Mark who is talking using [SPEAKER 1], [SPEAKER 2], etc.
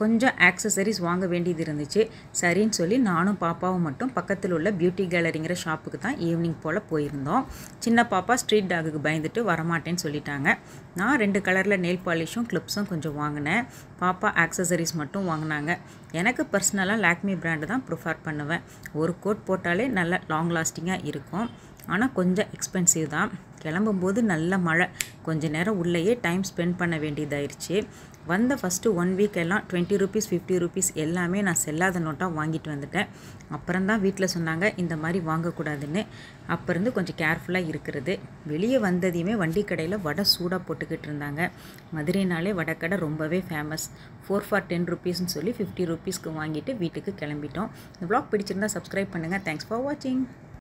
[SPEAKER 1] கொஞ்சம் ஆக்சசரிஸ் வாங்க வேண்டியது இருந்துச்சு சரின்னு சொல்லி நானும் பாப்பாவும் மட்டும் பக்கத்தில் உள்ள பியூட்டி கேலரிங்கிற ஷாப்புக்கு தான் ஈவினிங் போல் போயிருந்தோம் சின்ன பாப்பா ஸ்ட்ரீட் டாகுக்கு பயந்துட்டு வரமாட்டேன்னு சொல்லிட்டாங்க நான் ரெண்டு கலரில் நெயில் பாலிஷும் கிளிப்ஸும் கொஞ்சம் வாங்கினேன் பாப்பா ஆக்சசரிஸ் மட்டும் வாங்கினாங்க எனக்கு பர்சனலாக லாக்மி பிராண்டு தான் ப்ரிஃபர் பண்ணுவேன் ஒரு கோட் போட்டாலே நல்ல லாங் லாஸ்டிங்காக இருக்கும் ஆனால் கொஞ்சம் எக்ஸ்பென்சிவ் தான் கிளம்பும்போது நல்ல மழை கொஞ்ச நேரம் உள்ளேயே டைம் ஸ்பெண்ட் பண்ண வேண்டியதாயிருச்சு வந்த ஃபஸ்ட்டு ஒன் வீக் எல்லாம் டுவெண்ட்டி ருபீஸ் ஃபிஃப்டி ருபீஸ் எல்லாமே நான் செல்லாத நோட்டாக வாங்கிட்டு வந்துட்டேன் அப்புறம் தான் வீட்டில் சொன்னாங்க இந்த மாதிரி வாங்கக்கூடாதுன்னு அப்போ இருந்து கொஞ்சம் கேர்ஃபுல்லாக இருக்கிறது வெளியே வந்ததையுமே வண்டி கடையில் வடை சூடாக போட்டுக்கிட்டு இருந்தாங்க மதுரைனாலே வடைக்கடை ரொம்பவே ஃபேமஸ் ஃபோர் ஃபார் டென் ருபீஸ்னு சொல்லி ஃபிஃப்டி ருபீஸ்க்கு வாங்கிட்டு வீட்டுக்கு கிளம்பிட்டோம் இந்த vlog பிடிச்சிருந்தா சப்ஸ்கிரைப் பண்ணுங்கள் தேங்க்ஸ் ஃபார் வாட்சிங்